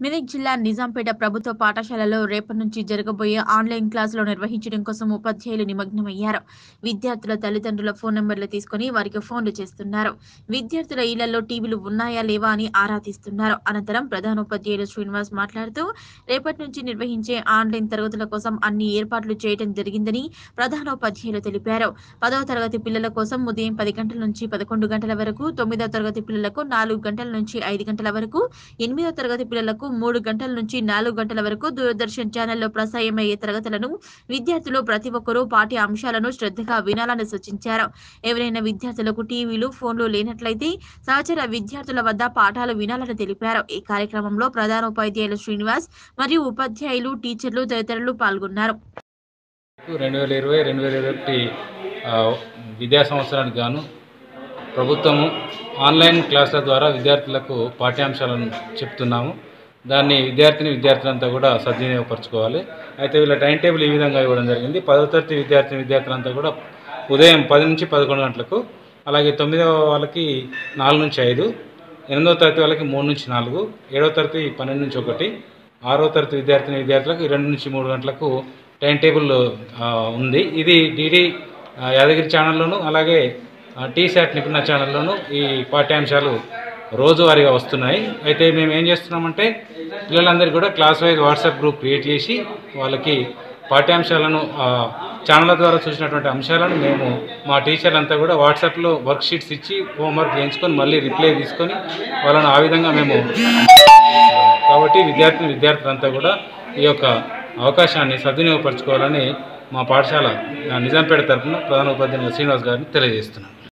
మెదక్ జిల్లా నిజాంపేట ప్రభుత్వ పాఠశాలలో రేపటి నుంచి జరగబోయే ఆన్లైన్ క్లాసులు నిర్వహించడం కోసం ఉపాధ్యాయులు నిమగ్నమయ్యారు విద్యార్థుల తల్లిదండ్రుల ఫోన్ నంబర్లు తీసుకుని వారికి ఫోన్లు చేస్తున్నారు విద్యార్థుల ఇళ్లలో టీవీలు ఉన్నాయా లేవా అని ఆరా తీస్తున్నారు అనంతరం ప్రధానోపాధ్యాయులు శ్రీనివాస్ మాట్లాడుతూ రేపటి నుంచి నిర్వహించే ఆన్లైన్ తరగతుల కోసం అన్ని ఏర్పాట్లు చేయడం జరిగిందని ప్రధానోపాధ్యాయులు తెలిపారు పదవ తరగతి పిల్లల కోసం ఉదయం పది గంటల నుంచి పదకొండు గంటల వరకు తొమ్మిదవ తరగతి పిల్లలకు నాలుగు గంటల నుంచి ఐదు గంటల వరకు ఎనిమిదవ తరగతి పిల్లలకు మూడు గంటల నుంచి నాలుగు గంటల వరకు దూరదర్శన్ ఛానల్లో ప్రసారమయ్యే తరగతులను విద్యార్థులు ప్రతి ఒక్కరూ పాఠ్య అంశాలను శ్రద్ధగా వినాలని సూచించారు ఎవరైనా విద్యార్థులకు టీవీలు ఫోన్లు లేనట్లయితే సహచర విద్యార్థుల వద్ద పాఠాలు వినాలని తెలిపారు ఈ కార్యక్రమంలో ప్రధానోపాధ్యాయులు శ్రీనివాస్ మరియు ఉపాధ్యాయులు టీచర్లు తదితరులు పాల్గొన్నారు రెండు వేల ఇరవై రెండు వేల ఇరవై ఒకటి ఆ, విద్యా సంవత్సరానికి గాను ప్రభుత్వము ఆన్లైన్ క్లాసుల ద్వారా విద్యార్థులకు పాఠ్యాంశాలను చెప్తున్నాము దాన్ని విద్యార్థిని విద్యార్థులంతా కూడా సద్వినియోగపరచుకోవాలి అయితే వీళ్ళ టైం టేబుల్ ఈ విధంగా ఇవ్వడం జరిగింది పదో తరగతి విద్యార్థిని విద్యార్థులంతా కూడా ఉదయం పది నుంచి పదకొండు గంటలకు అలాగే తొమ్మిదవ వాళ్ళకి నాలుగు నుంచి ఐదు ఎనిమిదవ తరగతి వాళ్ళకి మూడు నుంచి నాలుగు ఏడవ తరగతి పన్నెండు నుంచి ఒకటి ఆరో తరగతి విద్యార్థిని విద్యార్థులకు రెండు నుంచి మూడు గంటలకు టైం టేబుల్ ఆ, ఉంది ఇది డిడి యాదగిరి ఛానల్లోను అలాగే ఆ, టీ శాట్ నిపుణ ఛానల్లోనూ ఈ పాఠ్యాంశాలు రోజువారీగా వస్తున్నాయి అయితే మేము ఏం చేస్తున్నామంటే పిల్లలందరికీ కూడా class wise WhatsApp group create చేసి వాళ్ళకి పాఠ్యాంశాలను ఆ, ఛానళ్ళ ద్వారా చూసినటువంటి అంశాలను మేము మా టీచర్లు అంతా కూడా వాట్సాప్లో వర్క్ షీట్స్ ఇచ్చి హోంవర్క్ చేయించుకొని మళ్ళీ రిప్లై తీసుకొని వాళ్ళని ఆ విధంగా మేము కాబట్టి విద్యార్థిని విద్యార్థులంతా కూడా ఈ యొక్క అవకాశాన్ని సద్వినియోగపరచుకోవాలని మా పాఠశాల ఆ, నిజాంపేట తరఫున ప్రధాన ఉపాధ్యాయులు శ్రీనివాస్ గారిని తెలియజేస్తున్నాను